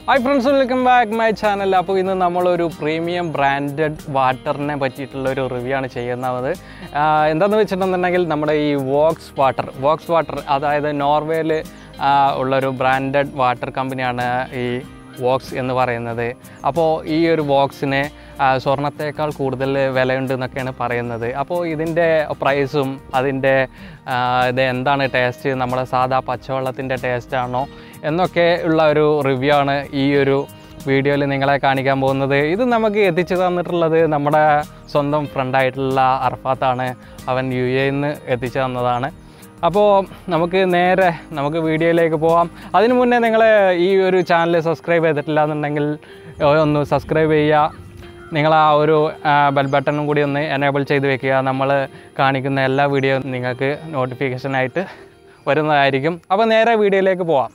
hi friends welcome back my channel അപ്പോൾ ഇന്ന് നമ്മളൊരു പ്രീമിയം ബ്രാൻഡഡ് വാട്ടറിനെ പറ്റിയിട്ടുള്ള ഒരു റിവ്യൂ ആണ് ചെയ്യുന്നത് ആഹ് എന്താണെന്ന് വെച്ചിട്ടുണ്ടെന്നുണ്ടെങ്കിൽ നമ്മുടെ ഈ വോക്സ് വാട്ടർ വോക്സ് വാട്ടർ അതായത് നോർവേയിൽ ഉള്ളൊരു ബ്രാൻഡഡ് വാട്ടർ കമ്പനിയാണ് ഈ വോക്സ് എന്ന് പറയുന്നത് അപ്പോൾ ഈ ഒരു ബോക്സിന് സ്വർണത്തേക്കാൾ കൂടുതൽ വിലയുണ്ട് എന്നൊക്കെയാണ് പറയുന്നത് അപ്പോൾ ഇതിൻ്റെ പ്രൈസും അതിൻ്റെ ആ, ഇത് എന്താണ് ടേസ്റ്റ് നമ്മുടെ സാധാ പച്ചവെള്ളത്തിൻ്റെ ടേസ്റ്റ് ആണോ എന്നൊക്കെ ഉള്ള ഒരു റിവ്യൂ ആണ് ഈ ഒരു വീഡിയോയിൽ നിങ്ങളെ കാണിക്കാൻ പോകുന്നത് ഇത് നമുക്ക് എത്തിച്ചു തന്നിട്ടുള്ളത് നമ്മുടെ സ്വന്തം ഫ്രണ്ടായിട്ടുള്ള അർഫാത്താണ് അവൻ യു എയിൽ നിന്ന് എത്തിച്ചു തന്നതാണ് അപ്പോൾ നമുക്ക് നേരെ നമുക്ക് വീഡിയോയിലേക്ക് പോവാം അതിനു മുന്നേ നിങ്ങൾ ഈ ഒരു ചാനൽ സബ്സ്ക്രൈബ് ചെയ്തിട്ടില്ല എന്നുണ്ടെങ്കിൽ ഒന്ന് സബ്സ്ക്രൈബ് ചെയ്യുക നിങ്ങൾ ആ ഒരു ബെൽ ബട്ടണും കൂടി ഒന്ന് എനേബിൾ ചെയ്ത് വെക്കുക നമ്മൾ കാണിക്കുന്ന എല്ലാ വീഡിയോ നിങ്ങൾക്ക് നോട്ടിഫിക്കേഷനായിട്ട് വരുന്നതായിരിക്കും അപ്പോൾ നേരെ വീഡിയോയിലേക്ക് പോവാം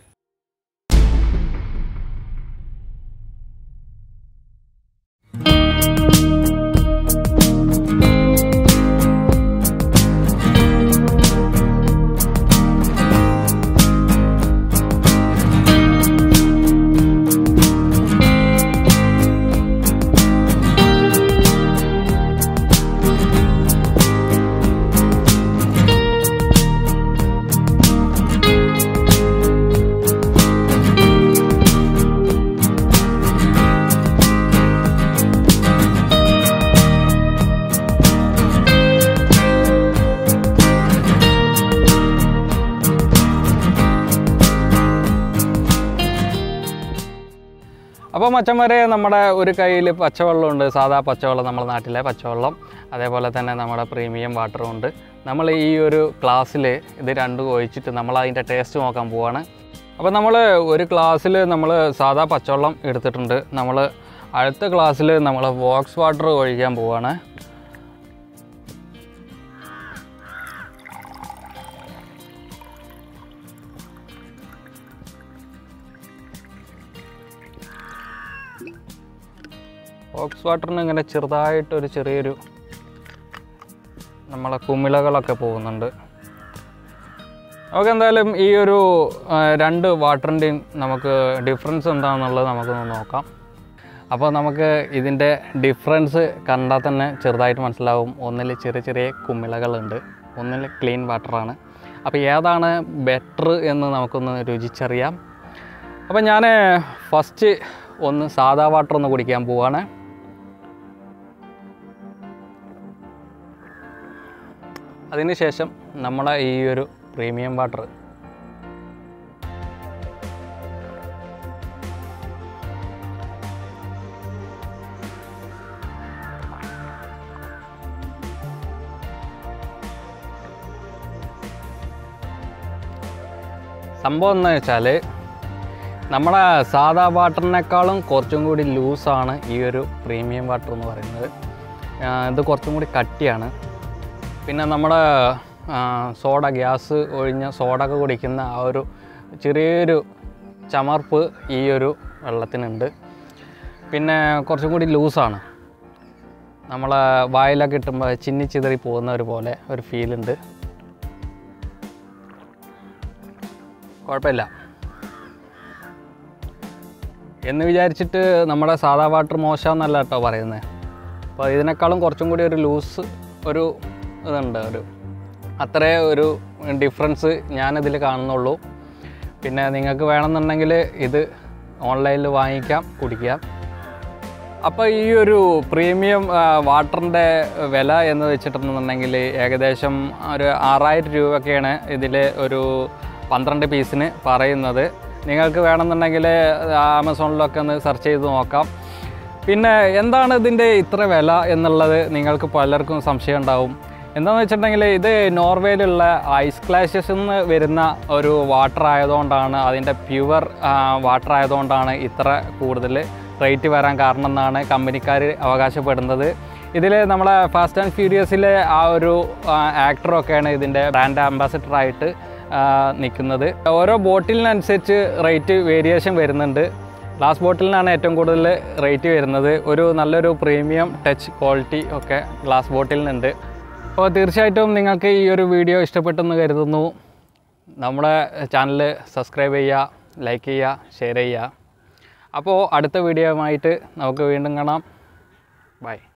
അപ്പോൾ മച്ചന്മാരെ നമ്മുടെ ഒരു കയ്യിൽ പച്ചവെള്ളമുണ്ട് സാധാ പച്ചവെള്ളം നമ്മുടെ നാട്ടിലെ പച്ചവെള്ളം അതേപോലെ തന്നെ നമ്മുടെ പ്രീമിയം വാട്ടറും ഉണ്ട് നമ്മൾ ഈ ഒരു ഗ്ലാസ്സിൽ ഇത് രണ്ടും ഒഴിച്ചിട്ട് നമ്മൾ അതിൻ്റെ ടേസ്റ്റ് നോക്കാൻ പോവാണ് അപ്പോൾ നമ്മൾ ഒരു ഗ്ലാസ്സിൽ നമ്മൾ സാധാ പച്ചവെള്ളം എടുത്തിട്ടുണ്ട് നമ്മൾ അടുത്ത ഗ്ലാസ്സിൽ നമ്മൾ വോക്സ് വാട്ടർ ഒഴിക്കാൻ പോവാണ് ഓക്സ് വാട്ടറിന് ഇങ്ങനെ ചെറുതായിട്ടൊരു ചെറിയൊരു നമ്മളെ കുമിളകളൊക്കെ പോകുന്നുണ്ട് നമുക്ക് എന്തായാലും ഈ ഒരു ആ, രണ്ട് വാട്ടറിൻ്റെയും നമുക്ക് ഡിഫറൻസ് എന്താണെന്നുള്ളത് നമുക്കൊന്ന് നോക്കാം അപ്പോൾ നമുക്ക് ഇതിൻ്റെ ഡിഫറൻസ് കണ്ടാൽ തന്നെ ചെറുതായിട്ട് മനസ്സിലാവും ഒന്നിൽ ചെറിയ ചെറിയ കുമിളകളുണ്ട് ഒന്നിൽ ക്ലീൻ വാട്ടറാണ് അപ്പോൾ ഏതാണ് ബെറ്റർ എന്ന് നമുക്കൊന്ന് രുചിച്ചറിയാം അപ്പോൾ ഞാൻ ഫസ്റ്റ് ഒന്ന് സാദാ വാട്ടർ ഒന്ന് കുടിക്കാൻ പോവാണ് അതിനുശേഷം നമ്മുടെ ഈ ഒരു പ്രീമിയം വാട്ടർ സംഭവം എന്ന് വെച്ചാൽ നമ്മുടെ സാധാ വാട്ടറിനേക്കാളും കുറച്ചും കൂടി ലൂസാണ് ഈ ഒരു പ്രീമിയം വാട്ടർ എന്ന് പറയുന്നത് ആ, ഇത് കുറച്ചും കൂടി കട്ടിയാണ് പിന്നെ നമ്മുടെ ആ, സോഡ ഗ്യാസ് ഒഴിഞ്ഞ സോഡ ഒക്കെ കുടിക്കുന്ന ആ ഒരു ചെറിയൊരു ചമർപ്പ് ഈ ഒരു വെള്ളത്തിനുണ്ട് പിന്നെ കുറച്ചും കൂടി ലൂസാണ് നമ്മളെ വായിലൊക്കെ ഇട്ടുമ്പോൾ ചിന്നി ചിതറി പോകുന്ന ഒരു പോലെ ഒരു ഫീലുണ്ട് കുഴപ്പമില്ല എന്ന് വിചാരിച്ചിട്ട് നമ്മുടെ സാധാ വാട്ടർ മോശമെന്നല്ല കേട്ടോ പറയുന്നത് അപ്പോൾ ഇതിനേക്കാളും കുറച്ചും കൂടി ഒരു ലൂസ് ഒരു ഇതുണ്ട് ഒരു അത്രേ ഒരു ഡിഫറൻസ് ഞാനിതിൽ കാണുന്നുള്ളൂ പിന്നെ നിങ്ങൾക്ക് വേണമെന്നുണ്ടെങ്കിൽ ഇത് ഓൺലൈനിൽ വാങ്ങിക്കാം കുടിക്കാം അപ്പോൾ ഈ ഒരു പ്രീമിയം വാട്ടറിൻ്റെ വില എന്ന് വെച്ചിട്ടുണ്ടെന്നുണ്ടെങ്കിൽ ഏകദേശം ഒരു ആറായിരം രൂപയൊക്കെയാണ് ഇതിൽ ഒരു പന്ത്രണ്ട് പീസിന് പറയുന്നത് നിങ്ങൾക്ക് വേണമെന്നുണ്ടെങ്കിൽ ആമസോണിലൊക്കെ ഒന്ന് സെർച്ച് ചെയ്ത് നോക്കാം പിന്നെ എന്താണ് ഇതിൻ്റെ ഇത്ര വില എന്നുള്ളത് നിങ്ങൾക്ക് പലർക്കും സംശയം ഉണ്ടാവും എന്താണെന്ന് വെച്ചിട്ടുണ്ടെങ്കിൽ ഇത് നോർവേയിലുള്ള ഐസ് ക്ലാഷസ് നിന്ന് വരുന്ന ഒരു വാട്ടർ ആയതുകൊണ്ടാണ് അതിൻ്റെ പ്യുവർ വാട്ടർ ആയതുകൊണ്ടാണ് ഇത്ര കൂടുതൽ റേറ്റ് വരാൻ കാരണം എന്നാണ് കമ്പനിക്കാർ അവകാശപ്പെടുന്നത് ഇതിൽ നമ്മളെ ഫാസ്റ്റ് ആൻഡ് ഫ്യൂരിയസിലെ ആ ഒരു ആക്ടറൊക്കെയാണ് ഇതിൻ്റെ ബ്രാൻഡ് അംബാസിഡറായിട്ട് നിൽക്കുന്നത് ഓരോ ബോട്ടിലിനനുസരിച്ച് റേറ്റ് വേരിയേഷൻ വരുന്നുണ്ട് ഗ്ലാസ് ബോട്ടിലിനാണ് ഏറ്റവും കൂടുതൽ റേറ്റ് വരുന്നത് ഒരു നല്ലൊരു പ്രീമിയം ടച്ച് ക്വാളിറ്റി ഒക്കെ ഗ്ലാസ് ബോട്ടിലിനുണ്ട് അപ്പോൾ തീർച്ചയായിട്ടും നിങ്ങൾക്ക് ഈ ഒരു വീഡിയോ ഇഷ്ടപ്പെട്ടെന്ന് കരുതുന്നു നമ്മുടെ ചാനൽ സബ്സ്ക്രൈബ് ചെയ്യുക ലൈക്ക് ചെയ്യുക ഷെയർ ചെയ്യുക അപ്പോൾ അടുത്ത വീഡിയോയുമായിട്ട് നമുക്ക് വീണ്ടും കാണാം ബൈ